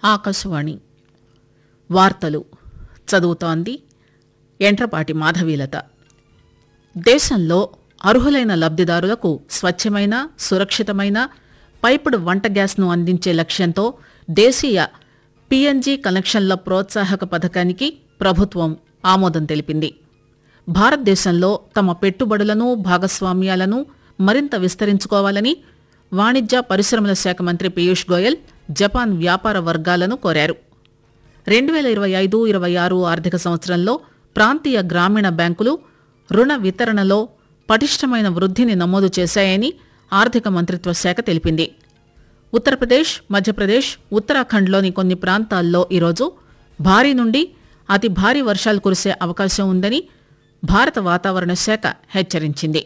ఆకాశవాణి వార్తలు చదువుతోంది ఎంట్రపాటి మాధవీలత దేశంలో అర్హులైన లబ్దిదారులకు స్వచ్ఛమైన సురక్షితమైన పైపుడు వంట గ్యాస్ను అందించే లక్ష్యంతో దేశీయ పీఎన్జీ కనెక్షన్ల ప్రోత్సాహక పథకానికి ప్రభుత్వం ఆమోదం తెలిపింది భారతదేశంలో తమ పెట్టుబడులను భాగస్వామ్యాలను మరింత విస్తరించుకోవాలని వాణిజ్య పరిశ్రమల శాఖ మంత్రి పీయూష్ గోయల్ జపాన్ వ్యాపార వర్గాలను కోరారు రెండు వేల ఇరవై ఐదు ఇరవై ఆరు ఆర్థిక సంవత్సరంలో ప్రాంతీయ గ్రామీణ బ్యాంకులు రుణ వితరణలో పటిష్టమైన వృద్ధిని నమోదు చేశాయని ఆర్థిక మంత్రిత్వ శాఖ తెలిపింది ఉత్తరప్రదేశ్ మధ్యప్రదేశ్ ఉత్తరాఖండ్లోని కొన్ని ప్రాంతాల్లో ఈరోజు భారీ నుండి అతి భారీ వర్షాలు కురిసే అవకాశం ఉందని భారత వాతావరణ శాఖ హెచ్చరించింది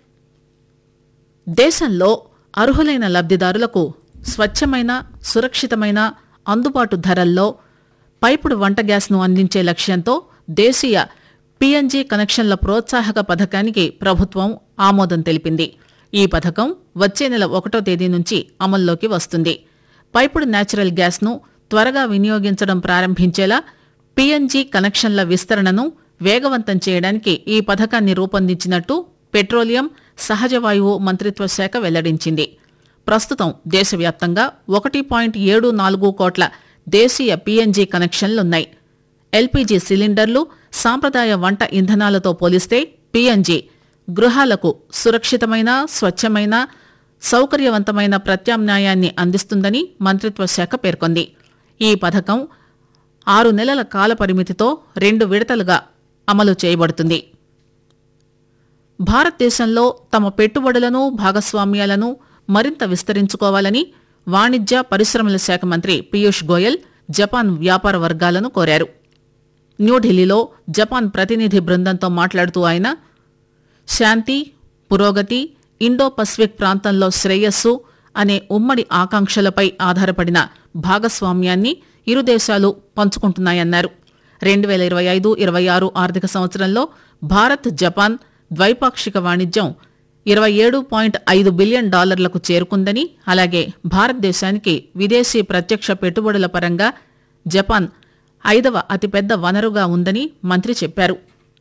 దేశంలో అర్హులైన లబ్దిదారులకు స్వచ్ఛమైన సురక్షితమైన అందుబాటు ధరల్లో పైపుడు వంట గ్యాస్ను అందించే లక్ష్యంతో దేశీయ పీఎన్జీ కనెక్షన్ల ప్రోత్సాహక పథకానికి ప్రభుత్వం ఆమోదం తెలిపింది ఈ పథకం వచ్చే నెల ఒకటో తేదీ నుంచి అమల్లోకి వస్తుంది పైపుడు న్యాచురల్ గ్యాస్ను త్వరగా వినియోగించడం ప్రారంభించేలా పీఎన్జీ కనెక్షన్ల విస్తరణను వేగవంతం చేయడానికి ఈ పథకాన్ని రూపొందించినట్టు పెట్రోలియం సహజ వాయువు మంత్రిత్వ శాఖ వెల్లడించింది ప్రస్తుతం దేశవ్యాప్తంగా ఒకటి పాయింట్ ఏడు నాలుగు కోట్ల దేశీయ పీఎన్జీ కనెక్షన్లున్నాయి ఎల్పీజీ సిలిండర్లు సాంప్రదాయ వంట ఇంధనాలతో పోలిస్తే పీఎన్జీ గృహాలకు సురక్షితమైన స్వచ్ఛమైన సౌకర్యవంతమైన ప్రత్యామ్నాయాన్ని అందిస్తుందని మంత్రిత్వ శాఖ పేర్కొంది ఈ పథకం ఆరు నెలల కాల పరిమితితో రెండు విడతలుగా అమలు చేయబడుతుంది భారతదేశంలో తమ పెట్టుబడులను భాగస్వామ్యాలను మరింత విస్తరించుకోవాలని వాణిజ్య పరిశ్రమల శాఖ మంత్రి పీయూష్ గోయల్ జపాన్ వ్యాపార వర్గాలను కోరారు న్యూఢిల్లీలో జపాన్ ప్రతినిధి బృందంతో మాట్లాడుతూ ఆయన శాంతి పురోగతి ఇండో పసిఫిక్ ప్రాంతంలో శ్రేయస్సు అనే ఉమ్మడి ఆకాంక్షలపై ఆధారపడిన భాగస్వామ్యాన్ని ఇరు దేశాలు పంచుకుంటున్నాయన్నారు రెండు వేల ఇరవై ఐదు ఇరవై ఆరు ఆర్థిక సంవత్సరంలో భారత్ జపాన్ ద్వైపాక్షిక వాణిజ్యం ఇరవై ఏడు పాయింట్ ఐదు బిలియన్ డాలర్లకు చేరుకుందని అలాగే భారతదేశానికి విదేశీ ప్రత్యక్ష పెట్టుబడుల పరంగా జపాన్ ఐదవ అతిపెద్ద వనరుగా ఉందని మంత్రి చెప్పారు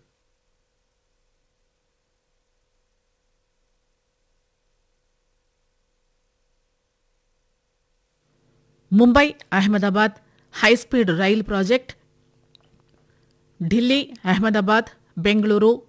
ముంబై అహ్మదాబాద్ హైస్పీడ్ రైలు ప్రాజెక్ట్ ఢిల్లీ అహ్మదాబాద్ బెంగళూరు